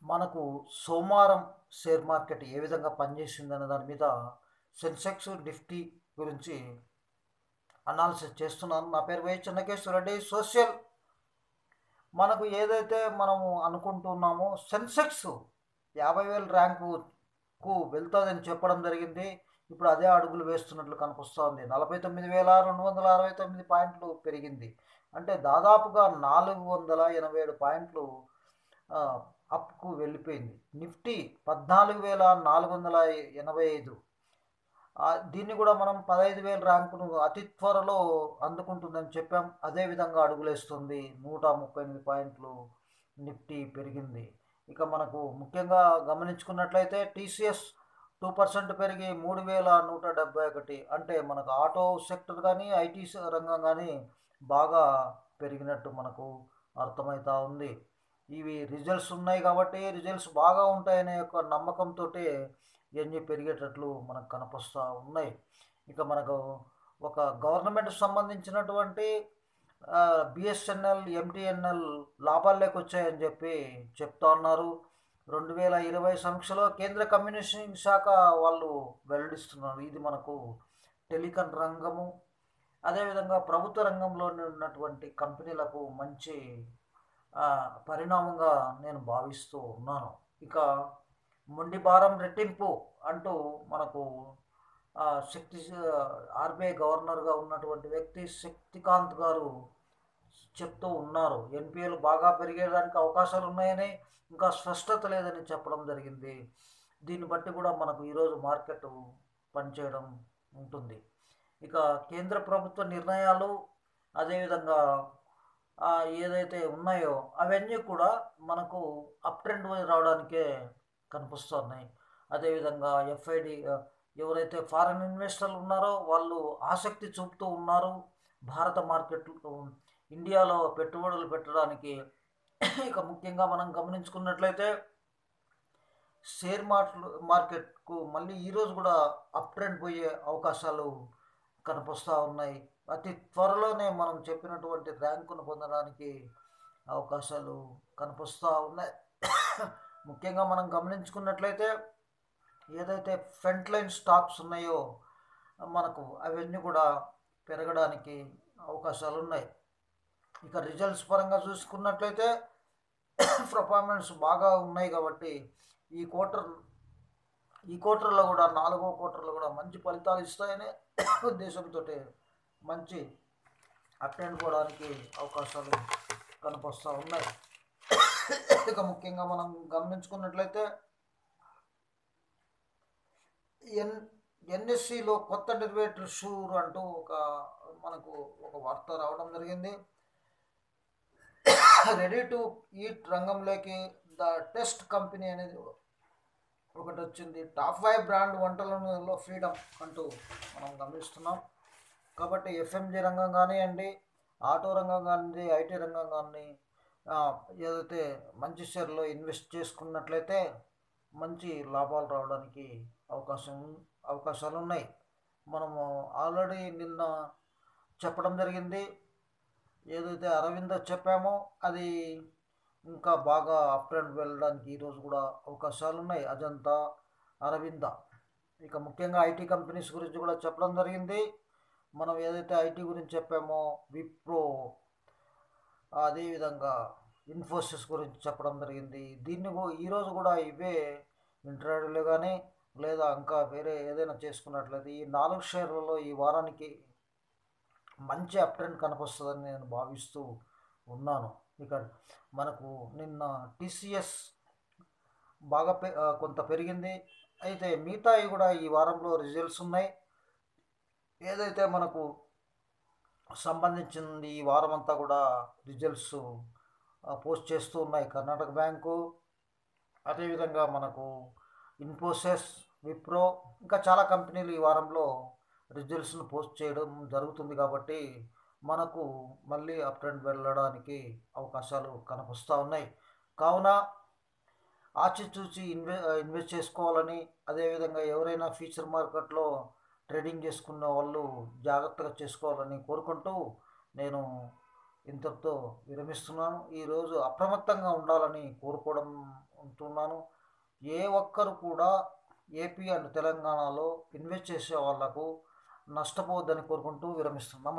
మనకు సోమవారం share market ఏ విధంగా పనిచేసిందనే దాని మీద సెన్సెక్స్ నిఫ్టీ గురించి అనాలిసిస్ చేస్తున్నాను నా పేరు వై చెన్నకేశ్వర రెడ్డి సోషల్ మనకు ఏదైతే మనము అనుకుంటున్నామో సెన్సెక్స్ యాభై వేల ర్యాంకుకు వెళ్తుందని చెప్పడం జరిగింది ఇప్పుడు అదే అడుగులు వేస్తున్నట్లు కనిపిస్తోంది నలభై తొమ్మిది వేల రెండు వందల అరవై తొమ్మిది పాయింట్లు పెరిగింది అంటే దాదాపుగా నాలుగు వందల ఎనభై ఏడు పాయింట్లు ఆ, అప్కు వెళ్ళిపోయింది నిఫ్టీ పద్నాలుగు వేల నాలుగు వందల ఎనభై ఐదు ఆ, దీన్ని కూడా మనం పదహైదు వేల ర్యాంకును అతి త్వరలో అందుకుంటుందని చెప్పాం అదేవిధంగా అడుగులేస్తుంది నూట ముప్పై ఎనిమిది పాయింట్లు నిఫ్టీ పెరిగింది ఇక మనకు ముఖ్యంగా గమనించుకున్నట్లయితే టీసీఎస్ టూ పర్సెంట్ పెరిగి మూడు వేల నూట డెబ్బై ఒకటి అంటే మనకు ఆటో సెక్టర్ కానీ ఐటీ రంగం కానీ బాగా పెరిగినట్టు మనకు అర్థమవుతా ఉంది ఇవి రిజల్ట్స్ ఉన్నాయి కాబట్టి రిజల్ట్స్ బాగా ఉంటాయనే యొక్క నమ్మకంతో ఇవన్నీ పెరిగేటట్లు మనకు కనిపిస్తూ ఉన్నాయి ఇక మనకు ఒక గవర్నమెంట్ సంబంధించినటువంటి బిఎస్ఎన్ఎల్ ఎంటీఎన్ఎల్ లాభాల్లోకి వచ్చాయని చెప్పి చెప్తా ఉన్నారు రెండు వేల ఇరవై సమీక్షలో కేంద్ర కమ్యూనికేషన్ శాఖ వాళ్ళు వెల్లడిస్తున్నారు ఇది మనకు టెలికాం రంగము అదేవిధంగా ప్రభుత్వ రంగంలో ఉన్నటువంటి కంపెనీలకు మంచి ఆ, పరిణామంగా నేను భావిస్తూ ఉన్నాను ఇక మొండి భారం రెట్టింపు అంటూ మనకు ఆ, శక్తి ఆర్బీఐ గవర్నర్గా ఉన్నటువంటి వ్యక్తి శక్తికాంత్ గారు చెప్తూ ఉన్నారు ఎన్పిఎల్ బాగా పెరిగేదానికి అవకాశాలు ఉన్నాయని ఇంకా స్పష్టత లేదని చెప్పడం జరిగింది దీన్ని బట్టి కూడా మనకు ఈరోజు మార్కెట్ పనిచేయడం ఉంటుంది ఇక కేంద్ర ప్రభుత్వ నిర్ణయాలు అదేవిధంగా ఆ, ఏదైతే ఉన్నాయో అవన్నీ కూడా మనకు అప్ ట్రెండ్ రావడానికే కనిపిస్తున్నాయి అదేవిధంగా ఎఫ్ఐడి ఎవరైతే ఫారెన్ ఇన్వెస్టర్లు ఉన్నారో వాళ్ళు ఆసక్తి చూపుతూ ఉన్నారు భారత మార్కెట్లో ఇండియాలో పెట్టుబడులు పెట్టడానికి ఇక ముఖ్యంగా మనం గమనించుకున్నట్లయితే షేర్ మార్కెట్ మార్కెట్కు మళ్ళీ ఈరోజు కూడా అప్ ట్రెండ్ పోయే అవకాశాలు కనిపిస్తూ ఉన్నాయి అతి త్వరలోనే మనం చెప్పినటువంటి ర్యాంకును పొందడానికి అవకాశాలు కనిపిస్తూ ఉన్నాయి ముఖ్యంగా మనం గమనించుకున్నట్లయితే ఏదైతే ఫ్రంట్ లైన్ స్టాక్స్ ఉన్నాయో మనకు అవన్నీ కూడా పెరగడానికి అవకాశాలు ఉన్నాయి ఇక రిజల్ట్స్ పరంగా చూసుకున్నట్లయితే పర్ఫార్మెన్స్ బాగా ఉన్నాయి కాబట్టి ఈ క్వార్టర్ ఈ క్వార్టర్లో కూడా నాలుగో క్వార్టర్లో కూడా మంచి ఫలితాలు ఇస్తాయనే ఉద్దేశంతో మంచి అటెండ్ పోవడానికి అవకాశాలు కనిపిస్తూ ఉన్నాయి ఇక ముఖ్యంగా మనం గమనించుకున్నట్లయితే ఎన్ ఎన్ఎస్సిలో కొత్త డెరివేటివ్ షూర్ అంటూ ఒక మనకు ఒక వార్త రావడం జరిగింది రెడీ టు ఈట్ రంగంలోకి ద టెస్ట్ కంపెనీ అనేది ఒకటి వచ్చింది టాప్ ఫైవ్ బ్రాండ్ వంటలలో ఫ్రీడమ్ అంటూ మనం గమనిస్తున్నాం కాబట్టి ఎఫ్ఎంజీ రంగం కానివ్వండి ఆటో రంగం కానివ్వండి ఐటీ రంగం కానీ ఆ, ఏదైతే మంచి షేర్లో ఇన్వెస్ట్ చేసుకున్నట్లయితే మంచి లాభాలు రావడానికి అవకాశం అవకాశాలు ఉన్నాయి మనము ఆల్రెడీ నిన్న చెప్పడం జరిగింది ఏదైతే అరవింద చెప్పామో అది ఇంకా బాగా అప్ ట్రెండ్ వెళ్ళడానికి ఈరోజు కూడా అవకాశాలు ఉన్నాయి అజంతా అరవింద ఇక ముఖ్యంగా ఐటీ కంపెనీస్ గురించి కూడా చెప్పడం జరిగింది మనం ఏదైతే ఐటీ గురించి చెప్పామో విప్రో అదేవిధంగా ఇన్ఫోసిస్ గురించి చెప్పడం జరిగింది దీన్ని కూ- ఈరోజు కూడా ఇవే ఇంటర్వ్యూలో కానీ లేదా ఇంకా వేరే ఏదైనా చేసుకున్నట్లయితే ఈ నాలుగు షేర్లలో ఈ వారానికి మంచి అప్ ట్రెండ్ కనిపిస్తుందని నేను భావిస్తూ ఉన్నాను ఇక మనకు నిన్న టీసీఎస్ బాగా పె- ఆ, కొంత పెరిగింది అయితే మిగతాయి కూడా ఈ వారంలో రిజల్ట్స్ ఉన్నాయి ఏదైతే మనకు సంబంధించింది ఈ వారం అంతా కూడా రిజల్ట్స్ ఆ, పోస్ట్ చేస్తూ ఉన్నాయి కర్ణాటక బ్యాంకు అదేవిధంగా మనకు ఇన్ఫోసిస్ విప్రో ఇంకా చాలా కంపెనీలు ఈ వారంలో రిజల్ట్స్ను పోస్ట్ చేయడం జరుగుతుంది కాబట్టి మనకు మళ్ళీ అప్ ట్రెండ్ వెళ్ళడానికి అవకాశాలు కనిపిస్తూ ఉన్నాయి కావున ఆచితూచి ఇన్వె ఇన్వెస్ట్ చేసుకోవాలని అదేవిధంగా ఎవరైనా ఫ్యూచర్ మార్కెట్లో ట్రేడింగ్ చేసుకున్న వాళ్ళు జాగ్రత్తగా చేసుకోవాలని కోరుకుంటూ నేను ఇంతటితో విరమిస్తున్నాను ఈరోజు అప్రమత్తంగా ఉండాలని కోరుకోవడం ఉంటున్నాను ఏ ఒక్కరు కూడా ఏపీ అండ్ తెలంగాణలో ఇన్వెస్ట్ చేసే వాళ్లకు నష్టపోవద్దని కోరుకుంటూ విరమిస్తున్నాం